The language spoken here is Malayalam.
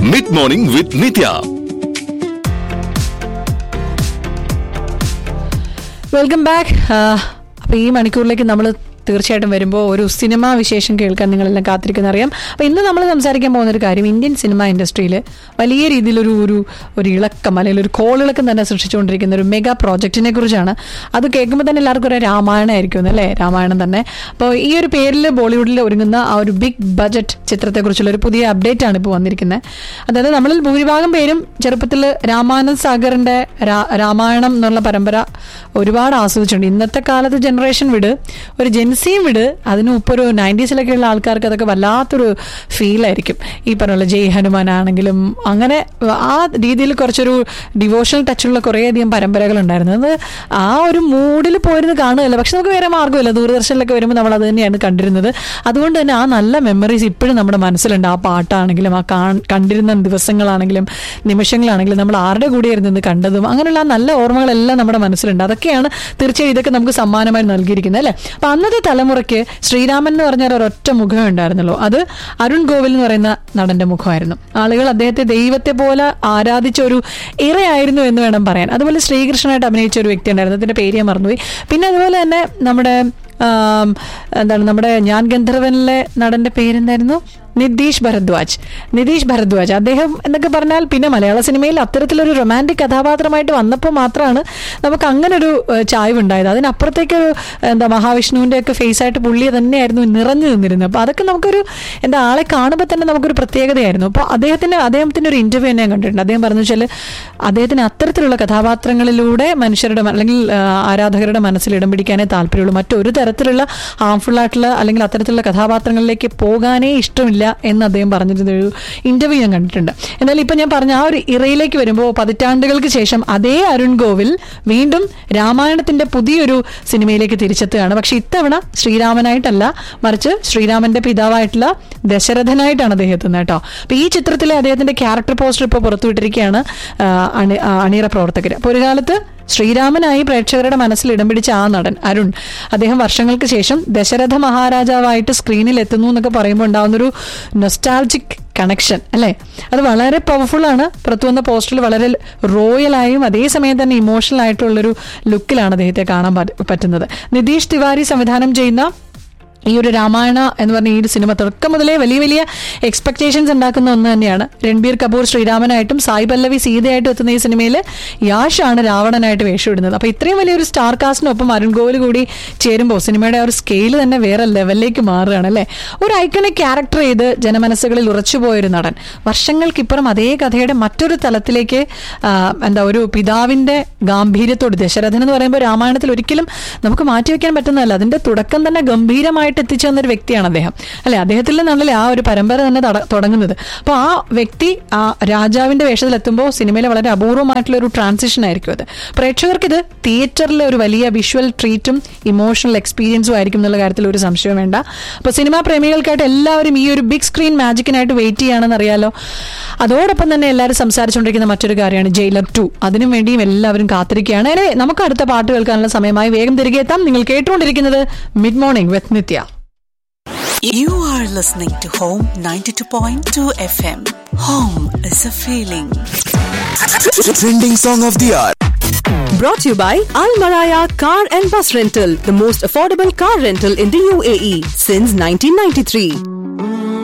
Mid morning with Nithya welcome back അപ്പോൾ ഈ മണിക്കൂറിലേക്ക് നമ്മൾ തീർച്ചയായിട്ടും വരുമ്പോൾ ഒരു സിനിമ വിശേഷം കേൾക്കാൻ നിങ്ങളെല്ലാം കാത്തിരിക്കുന്ന അറിയാം അപ്പോൾ ഇന്ന് നമ്മൾ സംസാരിക്കാൻ പോകുന്ന ഒരു കാര്യം ഇന്ത്യൻ സിനിമ ഇൻഡസ്ട്രിയിൽ വലിയ രീതിയിലൊരു ഒരു ഒരു ഇളക്കം അല്ലെങ്കിൽ ഒരു കോളിളക്കം തന്നെ സൃഷ്ടിച്ചുകൊണ്ടിരിക്കുന്ന ഒരു മെഗാ പ്രോജക്റ്റിനെ കുറിച്ചാണ് അത് കേൾക്കുമ്പോൾ തന്നെ എല്ലാവർക്കും ഒരു രാമായണമായിരിക്കും അല്ലേ രാമായണം തന്നെ അപ്പോൾ ഈ ഒരു പേരിൽ ബോളിവുഡിൽ ഒരുങ്ങുന്ന ആ ഒരു ബിഗ് ബജറ്റ് ചിത്രത്തെക്കുറിച്ചുള്ള ഒരു പുതിയ അപ്ഡേറ്റ് ആണ് ഇപ്പോൾ വന്നിരിക്കുന്നത് അതായത് നമ്മളിൽ ഭൂരിഭാഗം പേരും ചെറുപ്പത്തിൽ രാമാനന്ദ് സാഗറിന്റെ രാ- രാമായണം എന്നുള്ള പരമ്പര ഒരുപാട് ആസ്വദിച്ചിട്ടുണ്ട് ഇന്നത്തെ കാലത്ത് ജനറേഷൻ വിട് ഒരു ജെൻസിയും വിട് അതിന് ഉപ്പ് ഒരു നയൻറ്റീസിലൊക്കെ ഉള്ള ആൾക്കാർക്ക് അതൊക്കെ വല്ലാത്തൊരു ഫീലായിരിക്കും ഈ പറഞ്ഞ ജയ് ഹനുമാൻ ആണെങ്കിലും അങ്ങനെ ആ രീതിയിൽ കുറച്ചൊരു ഡിവോഷണൽ ടച്ചുള്ള കുറേയധികം പരമ്പരകൾ ഉണ്ടായിരുന്നു അത് ആ ഒരു മൂഡിൽ പോയിരുന്ന് കാണുകയല്ല പക്ഷെ നമുക്ക് വേറെ മാർഗ്ഗമില്ല ദൂരദർശനിലൊക്കെ വരുമ്പോൾ നമ്മൾ അത് തന്നെയാണ് കണ്ടിരുന്നത് അതുകൊണ്ട് തന്നെ ആ നല്ല മെമ്മറീസ് ഇപ്പോഴും നമ്മുടെ മനസ്സിലുണ്ട് ആ പാട്ടാണെങ്കിലും ആ കാൺ- കണ്ടിരുന്ന ദിവസങ്ങളാണെങ്കിലും നിമിഷങ്ങളാണെങ്കിലും നമ്മൾ ആരുടെ കൂടെയായിരുന്നു ഇന്ന് കണ്ടതും അങ്ങനെയുള്ള ആ നല്ല ഓർമ്മകളെല്ലാം നമ്മുടെ മനസ്സിലുണ്ട് അതൊക്കെയാണ് തീർച്ചയായും ഇതൊക്കെ നമുക്ക് സമ്മാനമായി നൽകിയിരിക്കുന്നത് അല്ലേ അപ്പൊ അന്നത്തെ തലമുറയ്ക്ക് ശ്രീരാമൻ എന്ന് പറഞ്ഞ ഒരൊറ്റ മുഖം ഉണ്ടായിരുന്നല്ലോ അത് അരുൺ ഗോവിൽ എന്ന് പറയുന്ന നടന്റെ മുഖമായിരുന്നു ആളുകൾ അദ്ദേഹത്തെ ദൈവത്തെ പോലെ ആരാധിച്ച ഒരു ഇറയായിരുന്നു എന്ന് വേണം പറയാൻ അതുപോലെ ശ്രീകൃഷ്ണനായിട്ട് അഭിനയിച്ച ഒരു വ്യക്തി ഉണ്ടായിരുന്നു അതിന്റെ പേര് ഞാൻ മറന്നുപോയി പിന്നെ അതുപോലെ തന്നെ നമ്മുടെ ആം, എന്താണ് നമ്മുടെ ഞാൻ ഗന്ധർവനിലെ നടന്റെ പേരെന്തായിരുന്നു നിതീഷ് ഭരദ്വാജ് നിതീഷ് ഭരദ്വാജ് അദ്ദേഹം എന്നൊക്കെ പറഞ്ഞാൽ പിന്നെ മലയാള സിനിമയിൽ അത്തരത്തിലൊരു റൊമാൻറ്റിക് കഥാപാത്രമായിട്ട് വന്നപ്പോൾ മാത്രമാണ് നമുക്ക് അങ്ങനെ ഒരു ഏഹ്, ചായ്വ് ഉണ്ടായത് അതിനപ്പുറത്തേക്ക് ഒരു, എന്താ മഹാവിഷ്ണുവിന്റെ ഒക്കെ ഫേസ് ആയിട്ട് പുള്ളി തന്നെയായിരുന്നു നിറഞ്ഞു നിന്നിരുന്നത് അപ്പോൾ അതൊക്കെ നമുക്കൊരു എന്താ ആളെ കാണുമ്പോൾ തന്നെ നമുക്കൊരു പ്രത്യേകതയായിരുന്നു അപ്പോൾ അദ്ദേഹത്തിന് അദ്ദേഹത്തിന്റെ ഒരു ഇന്റർവ്യൂ ഞാൻ കണ്ടിട്ടുണ്ട് അദ്ദേഹം പറഞ്ഞു വെച്ചാൽ അദ്ദേഹത്തിന് അത്തരത്തിലുള്ള കഥാപാത്രങ്ങളിലൂടെ മനുഷ്യരുടെ മ- അല്ലെങ്കിൽ ആ, ആരാധകരുടെ മനസ്സിൽ ഇടം പിടിക്കാനേ താല്പര്യമുള്ളൂ മറ്റൊരു തരത്തിലുള്ള ഹാംഫുൾ ആയിട്ടുള്ള അല്ലെങ്കിൽ അത്തരത്തിലുള്ള കഥാപാത്രങ്ങളിലേക്ക് പോകാനേ ഇഷ്ടമില്ല എന്ന് അദ്ദേഹം പറഞ്ഞിരുന്ന ഒരു ഇന്റർവ്യൂ ഞാൻ കണ്ടിട്ടുണ്ട് എന്നാൽ ഇപ്പൊ ഞാൻ പറഞ്ഞ ആ ഒരു ഇറയിലേക്ക് വരുമ്പോൾ പതിറ്റാണ്ടുകൾക്ക് ശേഷം അതേ അരുൺ ഗോവിൽ വീണ്ടും രാമായണത്തിന്റെ പുതിയൊരു സിനിമയിലേക്ക് തിരിച്ചെത്തുകയാണ് പക്ഷെ ഇത്തവണ ശ്രീരാമനായിട്ടല്ല മറിച്ച് ശ്രീരാമന്റെ പിതാവായിട്ടുള്ള ദശരഥനായിട്ടാണ് അദ്ദേഹം എത്തുന്നത് കേട്ടോ അപ്പൊ ഈ ചിത്രത്തിലെ അദ്ദേഹത്തിന്റെ ക്യാരക്ടർ പോസ്റ്റർ ഇപ്പോൾ പുറത്തുവിട്ടിരിക്കുകയാണ് ആ, അണി- ആ, അണിയറ പ്രവർത്തകർ അപ്പൊ ഒരു കാലത്ത് ശ്രീരാമനായി പ്രേക്ഷകരുടെ മനസ്സിൽ ഇടം പിടിച്ച ആ നടൻ അരുൺ അദ്ദേഹം വർഷങ്ങൾക്ക് ശേഷം ദശരഥ മഹാരാജാവായിട്ട് സ്ക്രീനിൽ എത്തുന്നു എന്നൊക്കെ പറയുമ്പോൾ ഉണ്ടാകുന്നൊരു നൊസ്റ്റാൾജിക് കണക്ഷൻ അല്ലേ അത് വളരെ പവർഫുൾ ആണ് പുറത്തു വന്ന പോസ്റ്ററിൽ വളരെ റോയലായും അതേസമയം തന്നെ ഇമോഷണൽ ആയിട്ടുള്ളൊരു ലുക്കിലാണ് അദ്ദേഹത്തെ കാണാൻ പറ്റ- പറ്റുന്നത് നിതീഷ് തിവാരി സംവിധാനം ചെയ്യുന്ന ഈ ഒരു രാമായണ എന്ന് പറഞ്ഞ ഈ ഒരു സിനിമ തുടക്കം മുതലേ വലിയ വലിയ എക്സ്പെക്ടേഷൻസ് ഉണ്ടാക്കുന്ന ഒന്ന് തന്നെയാണ് രൺബീർ കപൂർ ശ്രീരാമനായിട്ടും സായി പല്ലവി സീതയായിട്ടും എത്തുന്ന ഈ സിനിമയിൽ യാഷ് ആണ് രാവണനായിട്ട് വേഷമിടുന്നത് അപ്പൊ ഇത്രയും വലിയൊരു സ്റ്റാർ കാസ്റ്റിനൊപ്പം അരുൺ ഗോവിൽ കൂടി ചേരുമ്പോൾ സിനിമയുടെ ആ ഒരു സ്കെയിൽ തന്നെ വേറെ ലെവലിലേക്ക് മാറുകയാണ് അല്ലേ ഒരു ഐക്കണിക് ക്യാരക്ടർ ചെയ്ത് ജനമനസ്സുകളിൽ ഉറച്ചുപോയൊരു നടൻ വർഷങ്ങൾക്കിപ്പുറം അതേ കഥയുടെ മറ്റൊരു തലത്തിലേക്ക് ആ, എന്താ ഒരു പിതാവിന്റെ ഗാംഭീര്യത്തോട് ദശരഥൻ എന്ന് പറയുമ്പോൾ രാമായണത്തിൽ ഒരിക്കലും നമുക്ക് മാറ്റിവെക്കാൻ പറ്റുന്നതല്ല അതിന്റെ തുടക്കം തന്നെ ഗംഭീരമായിട്ട് എത്തിച്ചു തന്ന ഒരു വ്യക്തിയാണ് അദ്ദേഹം അല്ലെ അദ്ദേഹത്തിൽ നിന്നാണല്ലേ ആ ഒരു പരമ്പര തന്നെ തട- തുടങ്ങുന്നത് അപ്പോൾ ആ വ്യക്തി ആ രാജാവിന്റെ വേഷത്തിൽ എത്തുമ്പോൾ സിനിമയിലെ വളരെ അപൂർവമായിട്ടുള്ള ഒരു ട്രാൻസിഷൻ ആയിരിക്കും അത് പ്രേക്ഷകർക്ക് ഇത് തിയേറ്ററിലെ ഒരു വലിയ വിഷ്വൽ ട്രീറ്റും ഇമോഷണൽ എക്സ്പീരിയൻസും ആയിരിക്കും എന്നുള്ള കാര്യത്തിൽ ഒരു സംശയം വേണ്ട അപ്പോൾ സിനിമാ പ്രേമികൾക്കായിട്ട് എല്ലാവരും ഈ ഒരു ബിഗ് സ്ക്രീൻ മാജിക്കിനായിട്ട് വെയിറ്റ് ചെയ്യുകയാണെന്ന് അറിയാലോ അതോടൊപ്പം തന്നെ എല്ലാവരും സംസാരിച്ചുകൊണ്ടിരിക്കുന്ന മറ്റൊരു കാര്യമാണ് ജയിലർ ടു അതിനും വേണ്ടിയും എല്ലാവരും കാത്തിരിക്കുകയാണ് അതെ നമുക്ക് അടുത്ത പാട്ട് കേൾക്കാനുള്ള സമയമായി വേഗം തിരികെ എത്താം നിങ്ങൾ കേട്ടുകൊണ്ടിരിക്കുന്നത് mid morning with Nithya You are listening to Home 92.2 FM. Home is a feeling. Trending song of the hour. Brought to you by Al Maraya Car and Bus Rental, the most affordable car rental in the UAE since 1993.